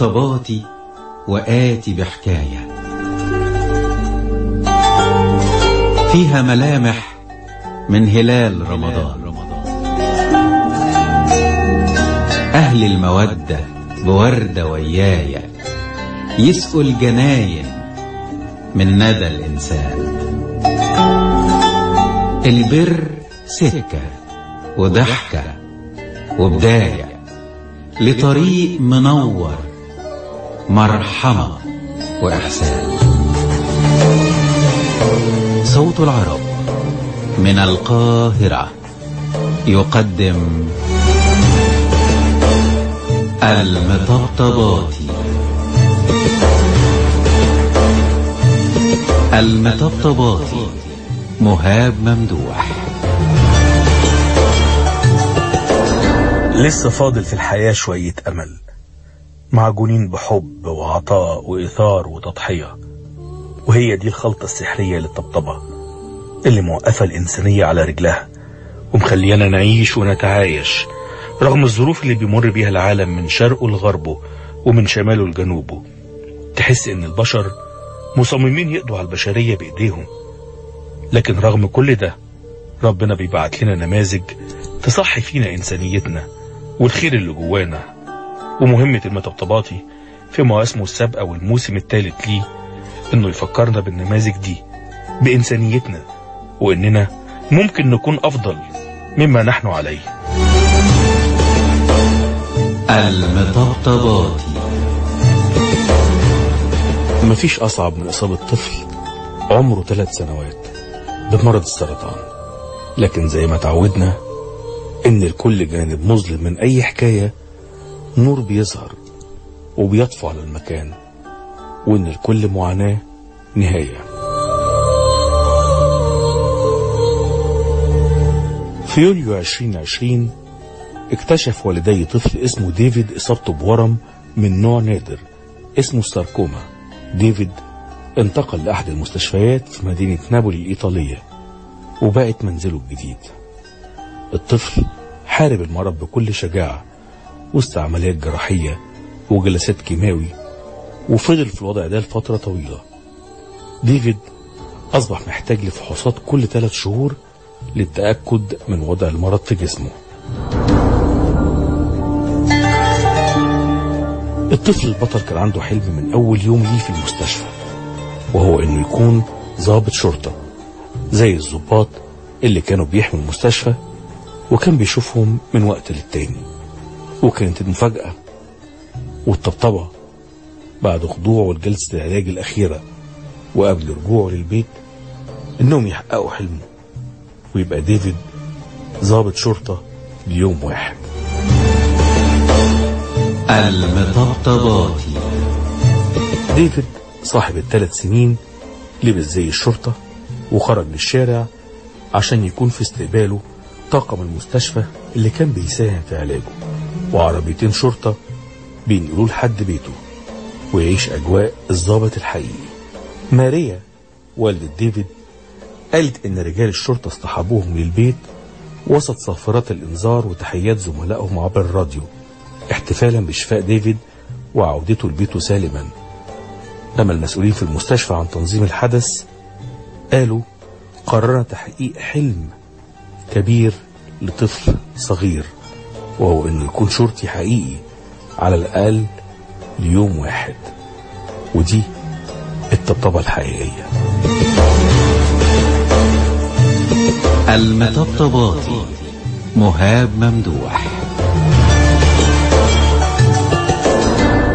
طباتي وآتي بحكاية فيها ملامح من هلال رمضان أهل المودة بوردة ويايا يسقوا الجناين من ندى الإنسان البر سكة وضحكة وبداية لطريق منور مرحمة وإحسان صوت العرب من القاهرة يقدم المطبطباتي المطبطباتي مهاب ممدوح لسه فاضل في الحياة شوية أمل معجونين بحب وعطاء وإثار وتضحية وهي دي الخلطة السحرية للطبطبة اللي موقفة الإنسانية على رجلها ومخليانا نعيش ونتعايش رغم الظروف اللي بيمر بيها العالم من شرقه لغربه ومن شماله لجنوبه تحس إن البشر مصممين يقضوا على البشرية بإيديهم لكن رغم كل ده ربنا بيبعت لنا نماذج تصحي فينا إنسانيتنا والخير اللي جوانا ومهمة المطبطباتي في مواسمه السابقة والموسم الثالث ليه إنه يفكرنا بالنماذج دي بإنسانيتنا وإننا ممكن نكون أفضل مما نحن عليه المطبطباتي مفيش أصعب من إصابة طفل عمره ثلاث سنوات بمرض السرطان لكن زي ما تعودنا إن لكل جانب مظلم من أي حكاية نور بيظهر وبيطفو على المكان وإن لكل معاناة نهاية في يوليو 2020 اكتشف والدي طفل اسمه ديفيد إصابته بورم من نوع نادر اسمه الساركوما ديفيد انتقل لأحد المستشفيات في مدينة نابولي الإيطالية وبقت منزله الجديد الطفل حارب المرض بكل شجاعة وسط عمليات جراحية وجلسات كيماوي وفضل في الوضع ده لفترة طويلة ديفيد أصبح محتاج لفحوصات كل ثلاث شهور للتأكد من وضع المرض في جسمه الطفل البطل كان عنده حلم من أول يوم ليه في المستشفى وهو إنه يكون ضابط شرطة زي الضباط اللي كانوا بيحموا المستشفى وكان بيشوفهم من وقت للتاني وكانت المفاجأة والطبطبة بعد خضوعه لجلسة العلاج الأخيرة وقبل رجوعه للبيت إنهم يحققوا حلمه ويبقى ديفيد ضابط شرطة ليوم واحد المطبطباتي ديفيد صاحب الثلاث سنين لبس زي الشرطة وخرج للشارع عشان يكون في استقباله طاقم المستشفى اللي كان بيساهم في علاجه وعربيتين شرطة بينقلوه لحد بيته ويعيش أجواء الضابط الحقيقي ماريا والدة ديفيد قالت إن رجال الشرطة اصطحبوهم للبيت وسط صافرات الإنذار وتحيات زملائهم عبر الراديو احتفالا بشفاء ديفيد وعودته لبيته سالما أما المسؤولين في المستشفى عن تنظيم الحدث قالوا قررنا تحقيق حلم كبير لطفل صغير وهو انه يكون شرطي حقيقي على الاقل ليوم واحد ودي الطبطبة الحقيقية المطبطباتي مهاب ممدوح